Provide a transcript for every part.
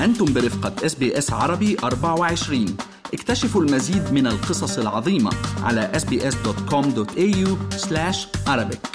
أنتم برفقة اس بي اس عربي 24 اكتشفوا المزيد من القصص العظيمة على sbs.com.au arabic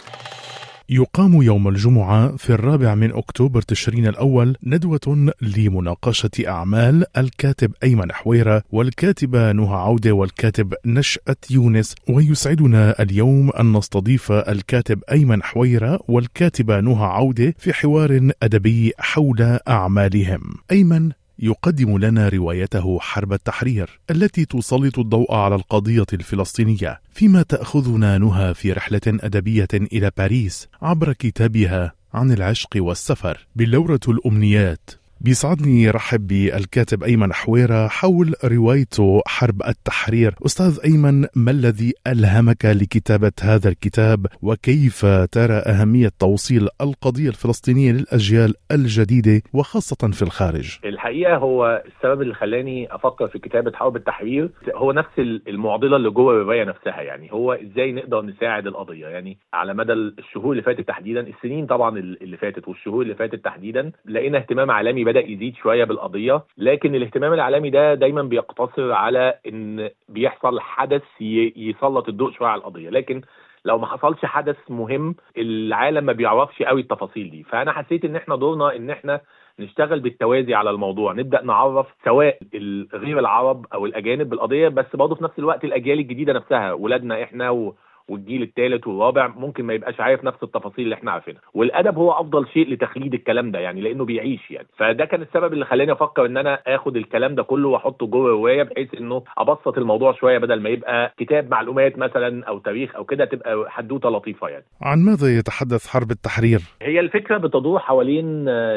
يقام يوم الجمعة في الرابع من أكتوبر تشرين الأول ندوة لمناقشة أعمال الكاتب أيمن حويرة والكاتبة نهى عودة والكاتب نشأة يونس ويسعدنا اليوم أن نستضيف الكاتب أيمن حويرة والكاتبة نهى عودة في حوار أدبي حول أعمالهم أيمن يقدم لنا روايته حرب التحرير التي تسلط الضوء على القضيه الفلسطينيه فيما تاخذنا نهى في رحله ادبيه الى باريس عبر كتابها عن العشق والسفر بلوره الامنيات بيسعدني رحب بالكاتب أيمن حويرة حول روايته حرب التحرير أستاذ أيمن ما الذي ألهمك لكتابة هذا الكتاب وكيف ترى أهمية توصيل القضية الفلسطينية للأجيال الجديدة وخاصة في الخارج الحقيقة هو السبب اللي خلاني أفكر في كتابة حرب التحرير هو نفس المعضلة اللي جوه الرواية نفسها يعني هو إزاي نقدر نساعد القضية يعني على مدى الشهور اللي فاتت تحديدا السنين طبعا اللي فاتت والشهور اللي فاتت تحديدا لقينا اهتمام عالمي بدا يزيد شويه بالقضيه لكن الاهتمام العالمي ده دايما بيقتصر على ان بيحصل حدث يسلط الضوء شويه على القضيه لكن لو ما حصلش حدث مهم العالم ما بيعرفش قوي التفاصيل دي فانا حسيت ان احنا دورنا ان احنا نشتغل بالتوازي على الموضوع نبدا نعرف سواء غير العرب او الاجانب بالقضيه بس برضه في نفس الوقت الاجيال الجديده نفسها ولادنا احنا و... والجيل الثالث والرابع ممكن ما يبقاش عارف نفس التفاصيل اللي احنا عارفينها والادب هو افضل شيء لتخليد الكلام ده يعني لانه بيعيش يعني فده كان السبب اللي خلاني افكر ان انا اخد الكلام ده كله واحطه جوه الروايه بحيث انه ابسط الموضوع شويه بدل ما يبقى كتاب معلومات مثلا او تاريخ او كده تبقى حدوته لطيفه يعني عن ماذا يتحدث حرب التحرير هي الفكره بتدور حوالين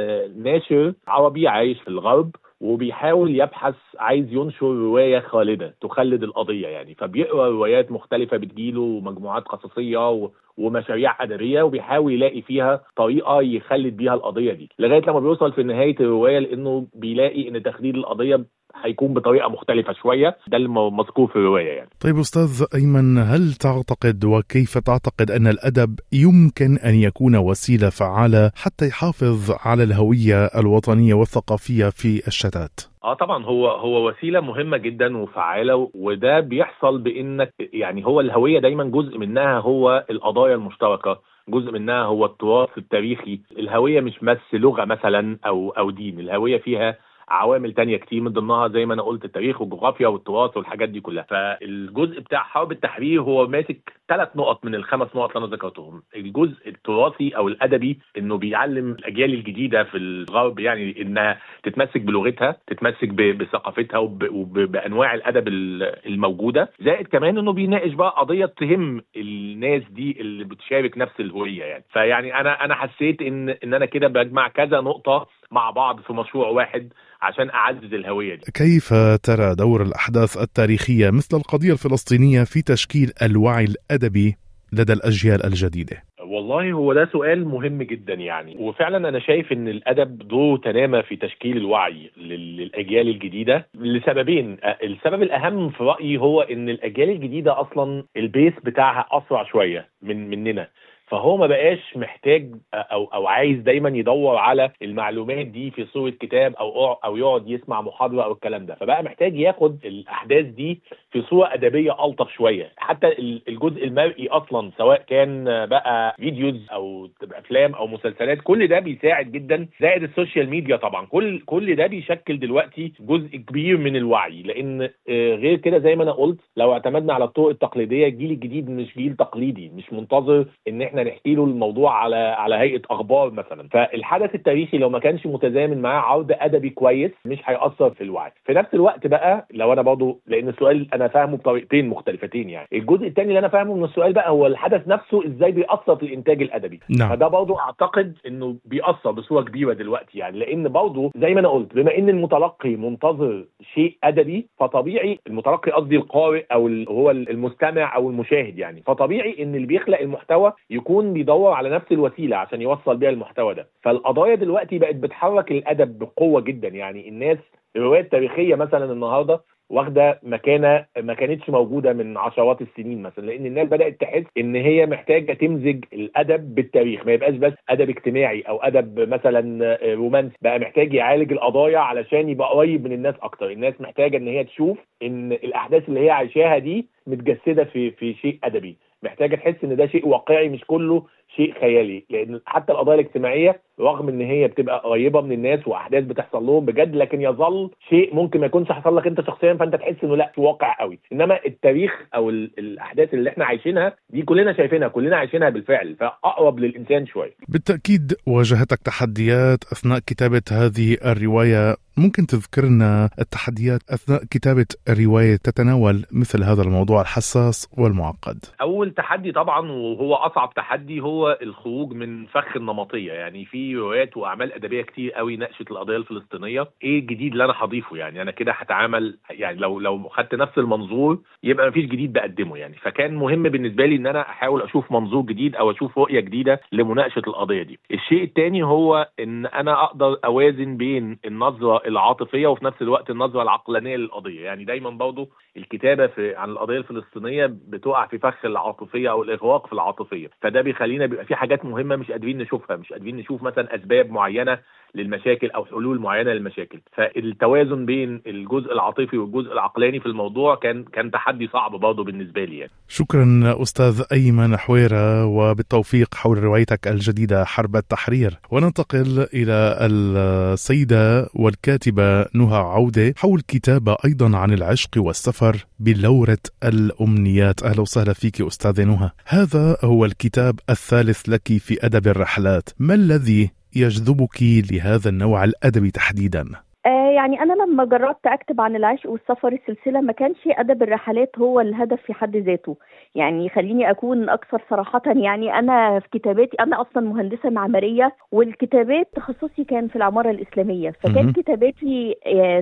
ناشر عربي عايش في الغرب وبيحاول يبحث عايز ينشر روايه خالده تخلد القضيه يعني فبيقرا روايات مختلفه بتجيله مجموعات قصصيه ومشاريع ادبيه وبيحاول يلاقي فيها طريقه يخلد بيها القضيه دي لغايه لما بيوصل في نهايه الروايه لانه بيلاقي ان تخليد القضيه هيكون بطريقه مختلفه شويه ده المذكور في الروايه يعني. طيب استاذ ايمن هل تعتقد وكيف تعتقد ان الادب يمكن ان يكون وسيله فعاله حتى يحافظ على الهويه الوطنيه والثقافيه في الشتات؟ اه طبعا هو هو وسيله مهمه جدا وفعاله وده بيحصل بانك يعني هو الهويه دايما جزء منها هو القضايا المشتركه جزء منها هو التراث التاريخي الهويه مش بس لغه مثلا او او دين الهويه فيها عوامل تانية كتير من ضمنها زي ما انا قلت التاريخ والجغرافيا والتراث والحاجات دي كلها فالجزء بتاع حرب التحرير هو ماسك ثلاث نقط من الخمس نقط اللي انا ذكرتهم الجزء التراثي او الادبي انه بيعلم الاجيال الجديده في الغرب يعني انها تتمسك بلغتها تتمسك بثقافتها وبانواع الادب الموجوده زائد كمان انه بيناقش بقى قضيه تهم الناس دي اللي بتشارك نفس الهويه يعني فيعني انا انا حسيت ان ان انا كده بجمع كذا نقطه مع بعض في مشروع واحد عشان اعزز الهويه دي. كيف ترى دور الاحداث التاريخيه مثل القضيه الفلسطينيه في تشكيل الوعي الادبي لدى الاجيال الجديده؟ والله هو ده سؤال مهم جدا يعني وفعلا انا شايف ان الادب دوره تنامى في تشكيل الوعي للاجيال الجديده لسببين السبب الاهم في رايي هو ان الاجيال الجديده اصلا البيس بتاعها اسرع شويه من مننا فهو ما بقاش محتاج او او عايز دايما يدور على المعلومات دي في صوره كتاب او او يقعد يسمع محاضره او الكلام ده فبقى محتاج ياخد الاحداث دي في صوره ادبيه الطف شويه حتى الجزء المرئي اصلا سواء كان بقى فيديوز او افلام او مسلسلات كل ده بيساعد جدا زائد السوشيال ميديا طبعا كل كل ده بيشكل دلوقتي جزء كبير من الوعي لان غير كده زي ما انا قلت لو اعتمدنا على الطرق التقليديه الجيل الجديد مش جيل تقليدي مش منتظر ان احنا نحكي له الموضوع على على هيئه اخبار مثلا فالحدث التاريخي لو ما كانش متزامن معاه عرض ادبي كويس مش هياثر في الوعي في نفس الوقت بقى لو انا برضه لان السؤال انا فاهمه بطريقتين مختلفتين يعني الجزء الثاني اللي انا فاهمه من السؤال بقى هو الحدث نفسه ازاي بيأثر في الانتاج الادبي نعم. فده برضه اعتقد انه بيأثر بصوره كبيره دلوقتي يعني لان برضه زي ما انا قلت بما ان المتلقي منتظر شيء ادبي فطبيعي المتلقي قصدي القارئ او هو المستمع او المشاهد يعني فطبيعي ان اللي بيخلق المحتوى يكون يكون بيدور على نفس الوسيله عشان يوصل بيها المحتوى ده فالقضايا دلوقتي بقت بتحرك الادب بقوه جدا يعني الناس روايات تاريخيه مثلا النهارده واخده مكانه ما كانتش موجوده من عشرات السنين مثلا لان الناس بدات تحس ان هي محتاجه تمزج الادب بالتاريخ ما يبقاش بس ادب اجتماعي او ادب مثلا رومانسي بقى محتاج يعالج القضايا علشان يبقى قريب من الناس اكتر الناس محتاجه ان هي تشوف ان الاحداث اللي هي عايشاها دي متجسده في في شيء ادبي محتاجه تحس ان ده شيء واقعي مش كله شيء خيالي لان حتى القضايا الاجتماعيه رغم ان هي بتبقى قريبه من الناس واحداث بتحصل لهم بجد لكن يظل شيء ممكن ما يكونش حصل لك انت شخصيا فانت تحس انه لا في واقع قوي انما التاريخ او الاحداث اللي احنا عايشينها دي كلنا شايفينها كلنا عايشينها بالفعل فاقرب للانسان شويه بالتاكيد واجهتك تحديات اثناء كتابه هذه الروايه ممكن تذكرنا التحديات اثناء كتابه روايه تتناول مثل هذا الموضوع الحساس والمعقد اول تحدي طبعا وهو اصعب تحدي هو الخروج من فخ النمطيه يعني في روايات واعمال ادبيه كتير قوي ناقشت القضيه الفلسطينيه ايه الجديد اللي انا هضيفه يعني انا كده هتعامل يعني لو لو خدت نفس المنظور يبقى مفيش جديد بقدمه يعني فكان مهم بالنسبه لي ان انا احاول اشوف منظور جديد او اشوف رؤيه جديده لمناقشه القضيه دي الشيء الثاني هو ان انا اقدر اوازن بين النظره العاطفيه وفي نفس الوقت النظره العقلانيه للقضيه يعني دايما برضه الكتابه في عن القضيه الفلسطينيه بتقع في فخ العاطفيه او الاغراق في العاطفيه فده بيخلينا بيبقى في حاجات مهمه مش قادرين نشوفها مش قادرين نشوف مثلا اسباب معينه للمشاكل او حلول معينه للمشاكل فالتوازن بين الجزء العاطفي والجزء العقلاني في الموضوع كان كان تحدي صعب برضه بالنسبه لي يعني. شكرا استاذ ايمن حويره وبالتوفيق حول روايتك الجديده حرب التحرير وننتقل الى السيده والكاتبه نهى عوده حول كتابه ايضا عن العشق والسفر بلوره الامنيات اهلا وسهلا فيك استاذه نهى هذا هو الكتاب الثالث لك في ادب الرحلات ما الذي يجذبك لهذا النوع الادبي تحديدا؟ آه يعني انا لما جربت اكتب عن العشق والسفر السلسله ما كانش ادب الرحلات هو الهدف في حد ذاته يعني خليني اكون اكثر صراحه يعني انا في كتاباتي انا اصلا مهندسه معماريه والكتابات تخصصي كان في العماره الاسلاميه فكان كتاباتي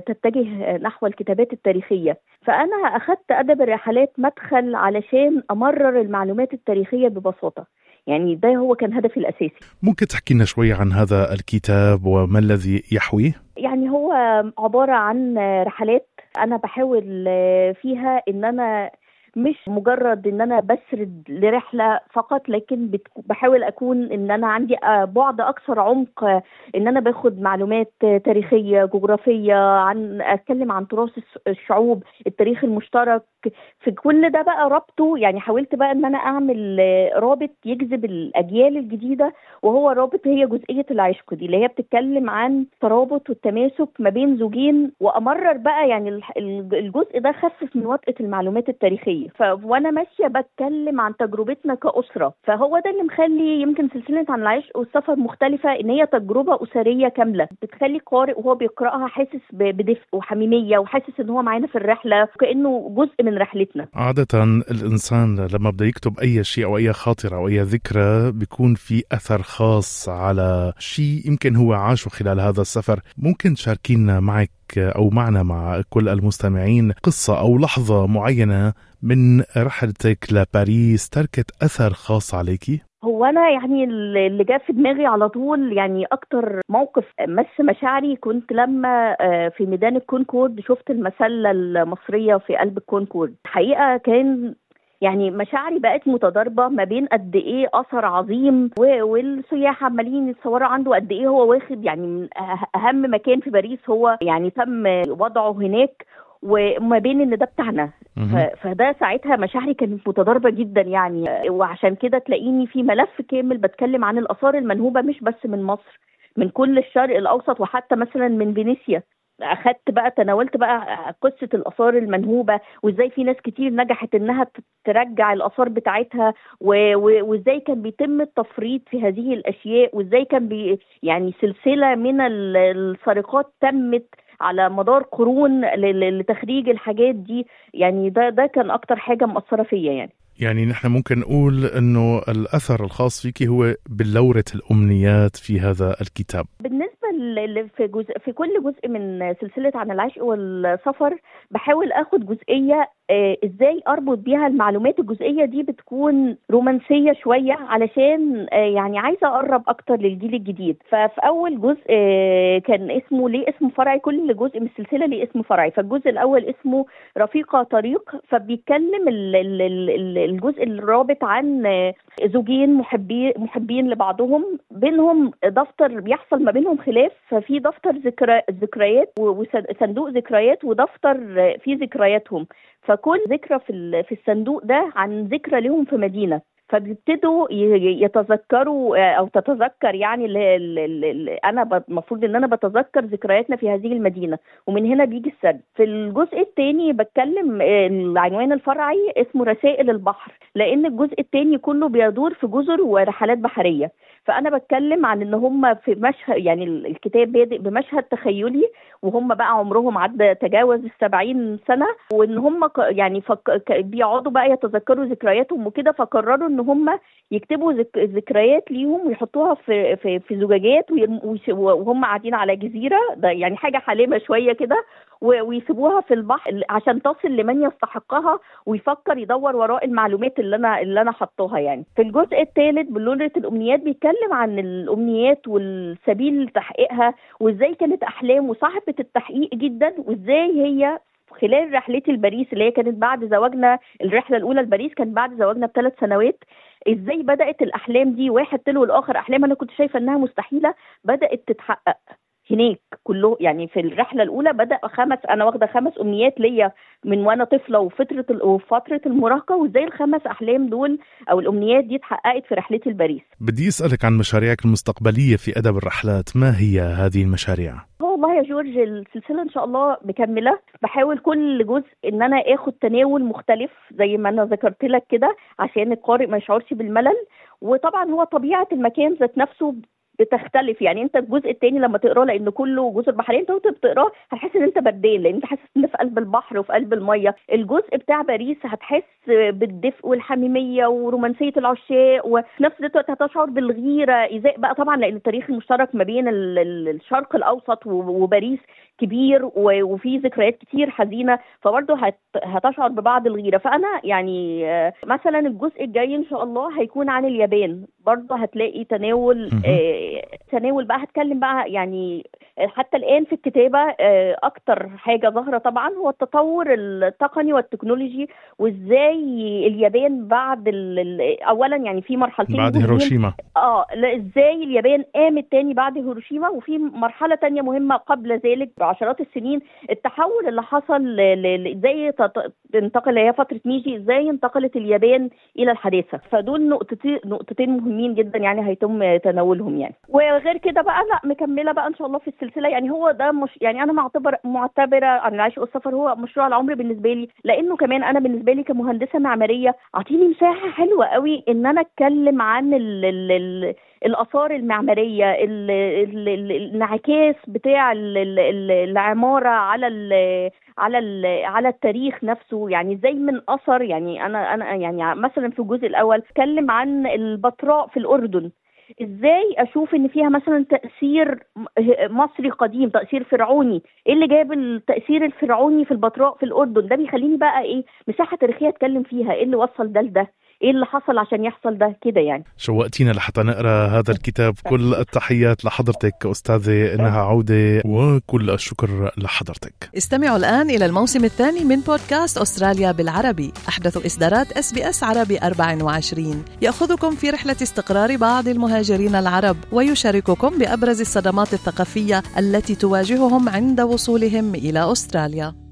تتجه نحو الكتابات التاريخيه فانا اخذت ادب الرحلات مدخل علشان امرر المعلومات التاريخيه ببساطه يعني ده هو كان هدفي الاساسي ممكن تحكي لنا شوي عن هذا الكتاب وما الذي يحويه يعني هو عباره عن رحلات انا بحاول فيها ان انا مش مجرد ان انا بسرد لرحله فقط لكن بحاول اكون ان انا عندي بعد اكثر عمق ان انا باخد معلومات تاريخيه جغرافيه عن اتكلم عن تراث الشعوب التاريخ المشترك في كل ده بقى ربطه يعني حاولت بقى ان انا اعمل رابط يجذب الاجيال الجديده وهو رابط هي جزئيه العشق دي اللي هي بتتكلم عن ترابط والتماسك ما بين زوجين وامرر بقى يعني الجزء ده خفف من وطئه المعلومات التاريخيه ف... وانا ماشيه بتكلم عن تجربتنا كاسره فهو ده اللي مخلي يمكن سلسله عن العشق والسفر مختلفه ان هي تجربه اسريه كامله بتخلي القارئ وهو بيقراها حاسس بدفء وحميميه وحاسس ان هو معانا في الرحله كانه جزء من رحلتنا عاده الانسان لما بده يكتب اي شيء او اي خاطره او اي ذكرى بيكون في اثر خاص على شيء يمكن هو عاشه خلال هذا السفر ممكن تشاركينا معك او معنا مع كل المستمعين قصه او لحظه معينه من رحلتك لباريس تركت اثر خاص عليكي؟ هو انا يعني اللي جاء في دماغي على طول يعني اكتر موقف مس مشاعري كنت لما في ميدان الكونكورد شفت المسله المصريه في قلب الكونكورد الحقيقه كان يعني مشاعري بقت متضاربه ما بين قد ايه اثر عظيم والسياح عمالين يتصوروا عنده قد ايه هو واخد يعني من اهم مكان في باريس هو يعني تم وضعه هناك وما بين ان ده بتاعنا فده ساعتها مشاعري كانت متضاربه جدا يعني وعشان كده تلاقيني في ملف كامل بتكلم عن الاثار المنهوبه مش بس من مصر من كل الشرق الاوسط وحتى مثلا من فينيسيا اخدت بقى تناولت بقى قصه الاثار المنهوبه وازاي في ناس كتير نجحت انها ترجع الاثار بتاعتها وازاي كان بيتم التفريط في هذه الاشياء وازاي كان بي يعني سلسله من السرقات تمت على مدار قرون لتخريج الحاجات دي يعني ده ده كان اكتر حاجه مأثره فيا يعني يعني نحن ممكن نقول انه الاثر الخاص فيك هو بلورة الامنيات في هذا الكتاب بالنسبه في جزء في كل جزء من سلسله عن العشق والسفر بحاول اخد جزئيه آه ازاي اربط بيها المعلومات الجزئيه دي بتكون رومانسيه شويه علشان آه يعني عايزه اقرب اكتر للجيل الجديد ففي اول جزء آه كان اسمه ليه اسم فرعي كل جزء من السلسله ليه اسم فرعي فالجزء الاول اسمه رفيقه طريق فبيتكلم ال- ال- ال- ال- الجزء الرابط عن آه، زوجين محبين محبين لبعضهم بينهم دفتر بيحصل ما بينهم خلاف ففي دفتر ذكرى ذكريات وصندوق ذكريات ودفتر آه، فيه ذكرياتهم فكل ذكرى في ال- في الصندوق ده عن ذكرى لهم في مدينه فبيبتدوا ي- يتذكروا آه، او تتذكر يعني ال- ال- ال- ال- انا ب- المفروض ان انا بتذكر ذكرياتنا في هذه المدينه ومن هنا بيجي السرد في الجزء الثاني بتكلم آه، العنوان الفرعي اسمه رسائل البحر لان الجزء الثاني كله بيدور في جزر ورحلات بحريه فانا بتكلم عن ان هم في مشهد يعني ال- الكتاب بادئ بمشهد تخيلي وهم بقى عمرهم عدى تجاوز السبعين سنه وان هم ك- يعني فك... ك- بيقعدوا بقى يتذكروا ذكرياتهم وكده فقرروا ان هم يكتبوا ذك... ذكريات ليهم ويحطوها في في, في زجاجات ويرم- ويش- وهم قاعدين على جزيره ده يعني حاجه حالمه شويه كده و- ويسيبوها في البحر عشان تصل لمن يستحقها ويفكر يدور وراء المعلومات اللي انا اللي انا حطاها يعني في الجزء الثالث بلورة الامنيات بيتكلم عن الامنيات والسبيل لتحقيقها وازاي كانت احلام وصاحبه التحقيق جدا وازاي هي خلال رحلتي لباريس اللي هي كانت بعد زواجنا الرحله الاولى لباريس كانت بعد زواجنا بثلاث سنوات ازاي بدات الاحلام دي واحد تلو الاخر احلام انا كنت شايفه انها مستحيله بدات تتحقق هناك كله يعني في الرحله الاولى بدا خمس انا واخده خمس امنيات ليا من وانا طفله وفتره ال- وفتره المراهقه وازاي الخمس احلام دول او الامنيات دي اتحققت في رحلتي لباريس بدي أسألك عن مشاريعك المستقبلية في أدب الرحلات ما هي هذه المشاريع؟ هو والله يا جورج السلسله ان شاء الله مكمله بحاول كل جزء ان انا اخد تناول مختلف زي ما انا ذكرت لك كده عشان القارئ ما يشعرش بالملل وطبعا هو طبيعه المكان ذات نفسه بتختلف يعني انت الجزء الثاني لما تقراه لان كله جزر بحريه انت وانت بتقراه هتحس ان انت بردان لان انت حاسس ان في قلب البحر وفي قلب الميه الجزء بتاع باريس هتحس بالدفء والحميميه ورومانسيه العشاق وفي نفس الوقت هتشعر بالغيره ازاء بقى طبعا لان التاريخ المشترك ما بين ال- ال- الشرق الاوسط و- وباريس كبير و- وفي ذكريات كتير حزينه فبرضه هت هتشعر ببعض الغيره فانا يعني آه، مثلا الجزء الجاي ان شاء الله هيكون عن اليابان برضه هتلاقي تناول مهم. آه، تناول بقى هتكلم بقى يعني حتى الان في الكتابه آه، اكتر حاجه ظاهره طبعا هو التطور التقني والتكنولوجي وازاي اليابان بعد ال- ال- اولا يعني في مرحلتين بعد مهمين. هيروشيما اه لا ازاي اليابان قامت تاني بعد هيروشيما وفي مرحله تانية مهمه قبل ذلك بعشرات السنين التحول اللي حصل ل- ل- ل- ازاي تت- تنتقل اللي هي فتره ميجي ازاي انتقلت اليابان الى الحداثه فدول نقطتين نقطتين مهمين جدا يعني هيتم تناولهم يعني وغير كده بقى لا مكمله بقى ان شاء الله في السلسله يعني هو ده مش يعني انا معتبر معتبره عن العيش والسفر هو مشروع العمر بالنسبه لي لانه كمان انا بالنسبه لي كمهندسه معماريه اعطيني مساحه حلوه قوي ان انا اتكلم عن ال ال ال الاثار المعماريه ال- ال- ال- الانعكاس بتاع ال- ال- ال- العماره على ال على ال على التاريخ نفسه يعني زي من اثر يعني انا انا يعني مثلا في الجزء الاول اتكلم عن البتراء في الاردن ازاي اشوف ان فيها مثلا تاثير م- مصري قديم تاثير فرعوني ايه اللي جاب التاثير الفرعوني في البتراء في الاردن ده بيخليني بقى ايه مساحه تاريخيه اتكلم فيها ايه اللي وصل ده لده ايه اللي حصل عشان يحصل ده كده يعني شوقتينا لحتى نقرا هذا الكتاب كل التحيات لحضرتك أستاذة إنها عودة وكل الشكر لحضرتك استمعوا الآن إلى الموسم الثاني من بودكاست أستراليا بالعربي أحدث إصدارات اس بي اس عربي 24 يأخذكم في رحلة استقرار بعض المهاجرين العرب ويشارككم بأبرز الصدمات الثقافية التي تواجههم عند وصولهم إلى أستراليا